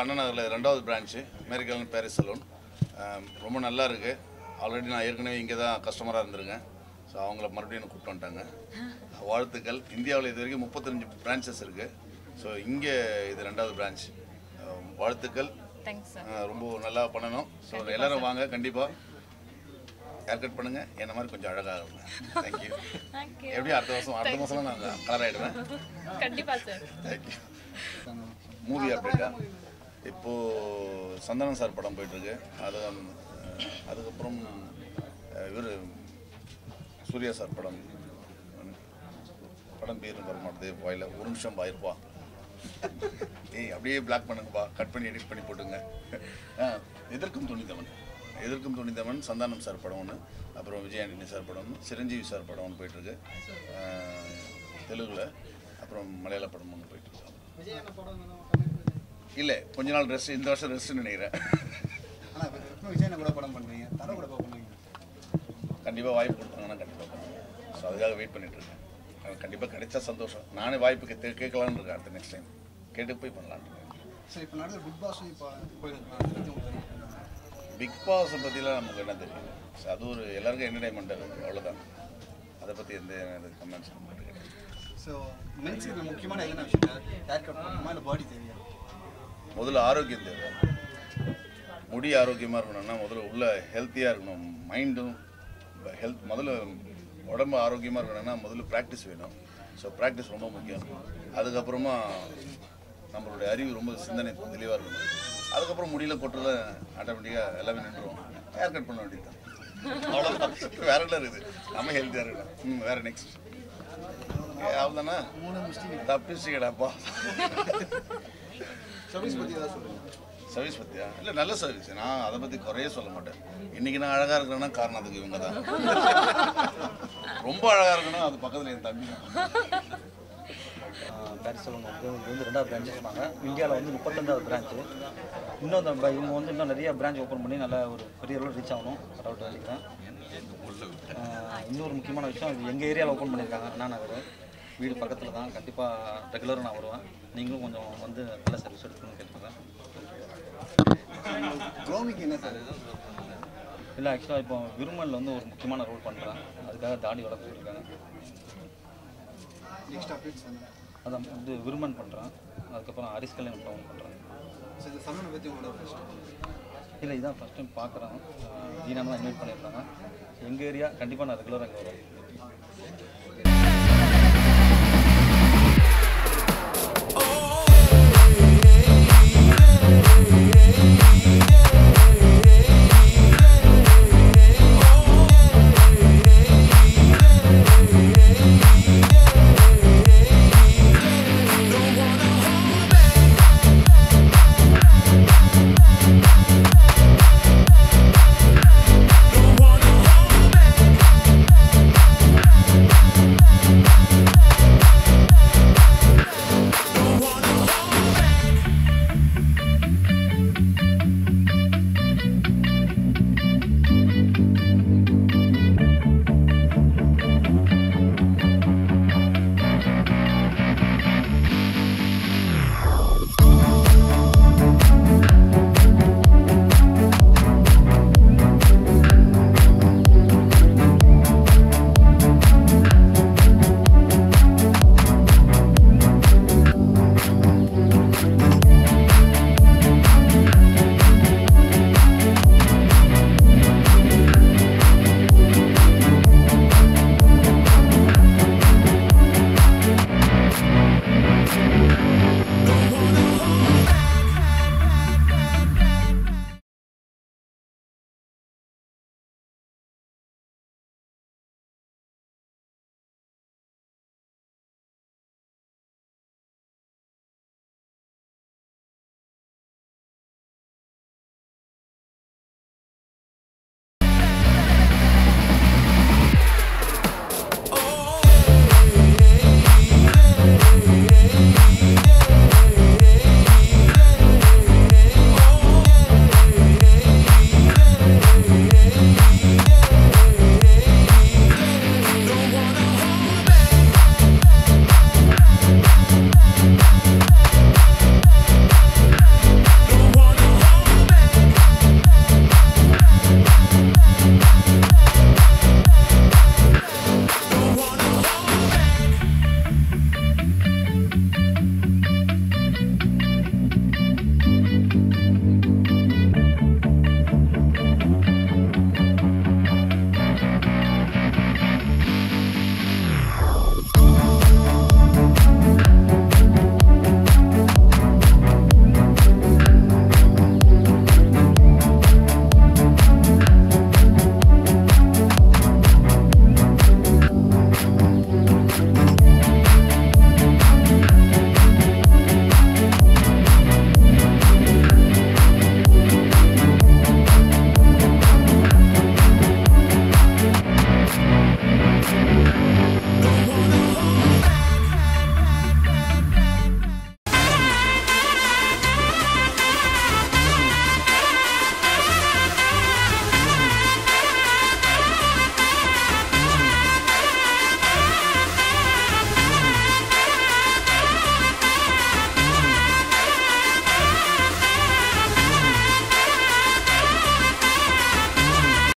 அண்ணா நகரில் ரெண்டாவது branch American Paris salon ரொம்ப நல்லா இருக்குது ஆல்ரெடி நான் ஏற்கனவே இங்கே தான் கஸ்டமராக இருந்திருக்கேன் ஸோ அவங்கள மறுபடியும் கூப்பிட்டு வந்துட்டாங்க வாழ்த்துக்கள் இந்தியாவில் இது வரைக்கும் முப்பத்தஞ்சு பிரான்ச்சஸ் இருக்குது ஸோ இங்கே இது ரெண்டாவது பிரான்ச் வாழ்த்துக்கள் தேங்க்ஸ் சார் அஹ் ரொம்ப நல்லா பண்ணணும் ஸோ எல்லாரும் வாங்க கண்டிப்பாக ஹேர் கட் பண்ணுங்கள் என்ன மாதிரி கொஞ்சம் அழகாக இருங்க தேங்க்யூ தேங்க்யூ எப்படியும் அடுத்த வருஷம் அடுத்த மாதம்லாம் நான் கலர் ஆகிடுவேன் கண்டிப்பா சார் தேங்க்யூ மூவி அப்டேட்டா இப்போது சந்தானம் சார் படம் போயிட்டுருக்கு அது அஹ், அதுக்கப்புறம் இவர் சூர்யா சார் படம் படம் பேர் வர மாட்டேது வாயில் ஒரு நிமிஷம் பாயிருப்பா ஏய் அப்படியே பிளாக் பண்ணுங்கப்பா கட் பண்ணி எடிட் பண்ணி போட்டுங்க ஆ, எதற்கும் துணிந்தவன் எதற்கும் துணிந்தவன் சந்தானம் சார் படம் ஒன்று அப்புறம் விஜய் ஆண்டனி சார் படம் ஒன்று சிரஞ்சீவி சார் படம் ஒன்று போயிட்டுருக்கு தெலுங்கில் அப்புறம் மலையாள படம் ஒன்று போயிட்டுருக்கு இல்லை கொஞ்ச நாள் ரெஸ்ட் இந்த வருஷம் ரெஸ்ட்னு நினைக்கிறேன் ஆனால் இப்போ விஜயனை கூட படம் பண்ணுறீங்க தலை கூட பண்ணுவீங்க கண்டிப்பாக வாய்ப்பு கொடுத்தாங்கன்னா கண்டிப்பாக பண்ணுவேன் ஸோ அதுக்காக வெயிட் பண்ணிட்டு இருக்கேன் அது கண்டிப்பாக கிடைச்சா சந்தோஷம் நானே வாய்ப்பு கே கேட்கலான்னு இருக்கேன் அடுத்த நெக்ஸ்ட் டைம் கேட்டு போய் பண்ணலான்னு இருக்கேன் சரி இப்போ நடுவில் பிக் பாஸ் இப்போ போயிருக்கோம் பிக் பாஸை பற்றிலாம் நமக்கு என்ன தெரியும் ஸோ அது ஒரு எல்லாருக்கும் என்டர்டைன்மெண்ட் இருக்குது அவ்வளோதான் அதை பற்றி எந்த கமெண்ட்ஸ் நமக்கு கிடையாது ஸோ மென்ஸுக்கு முக்கியமான என்னென்ன விஷயம் ஹேர் கட் பண்ணணுமா இல்லை பாடி தேவையா முதல்ல ஆரோக்கியம் தேவை முடி ஆரோக்கியமாக இருக்கணும்னா முதல்ல உள்ள ஹெல்த்தியாக இருக்கணும் மைண்டும் ஹெல்த் முதல்ல உடம்பு ஆரோக்கியமாக இருக்கணும்னா முதல்ல ப்ராக்டிஸ் வேணும் ஸோ ப்ராக்டிஸ் ரொம்ப முக்கியம் அதுக்கப்புறமா நம்மளுடைய அறிவு ரொம்ப சிந்தனை தெளிவாக இருக்கணும் அதுக்கப்புறம் முடியல கொட்டுறத ஆட்டோமேட்டிக்காக எல்லாமே நின்றுடும் ஹேர் கட் பண்ண வேண்டியது தான் அவ்வளோதான் வேற என்ன இருக்குது நம்ம ஹெல்த்தியாக இருக்கணும் ம் வேறு நெக்ஸ்ட் அவ்வளோதானா மூணு மிஸ்டேக் தப்பிச்சுக்கடாப்பா சர்வீஸ் பற்றி ஏதாவது சொல்லுங்கள் சர்வீஸ் பத்தியா இல்லை நல்ல சர்வீஸ் நான் அதை பற்றி குறையே சொல்ல மாட்டேன் இன்னைக்கு நான் அழகாக இருக்கிறேன்னா காரணம் அதுக்கு இவங்க தான் ரொம்ப அழகாக இருக்கணும் அது பக்கத்தில் என் தம்பி தான் பேரிஸ் சலூன் வந்து இது வந்து ரெண்டாவது பிரான்ச் சொன்னாங்க இந்தியாவில் வந்து முப்பத்தஞ்சாவது பிரான்ச்சு இன்னும் அந்த ப- இவங்க வந்து இன்னும் நிறைய பிரான்ச் ஓப்பன் பண்ணி நல்லா ஒரு பெரிய அளவில் ரீச் ஆகணும் கடவுள்கிட்ட நினைக்கிறேன் இன்னொரு முக்கியமான விஷயம் இது எங்கள் ஏரியாவில் ஓப்பன் பண்ணியிருக்காங்க அண்ணா நகர் வீடு பக்கத்தில் தான் கண்டிப்பாக ரெகுலராக நான் வருவேன் நீங்களும் கொஞ்சம் வந்து நல்ல சர்வீஸ் எடுக்கணும்னு கேட்டுக்கிறேன் க்ரோமிக்கு என்ன சார் இல்லை ஆக்சுவலாக இப்போ விருமலில் வந்து ஒரு முக்கியமான ரோல் பண்ணுறேன் அதுக்காக தாடி வளர்க்க சொல்லியிருக்காங்க நெக்ஸ்ட் அப்டேட்ஸ் என்ன அதான் வந்து விருமன் பண்ணுறேன் அதுக்கப்புறம் அரிஸ் கல்யாணம் டவுன் பண்ணுறேன் ஸோ இந்த சலூனை பற்றி உங்களோட ஃபர்ஸ்ட் இல்லை இதான் ஃபஸ்ட் டைம் பார்க்குறேன் தீனாம தான் இன்வைட் பண்ணியிருக்காங்க எங்கள் ஏரியா கண்டிப்பாக நான் ரெகுலராக இங்கே வருவேன்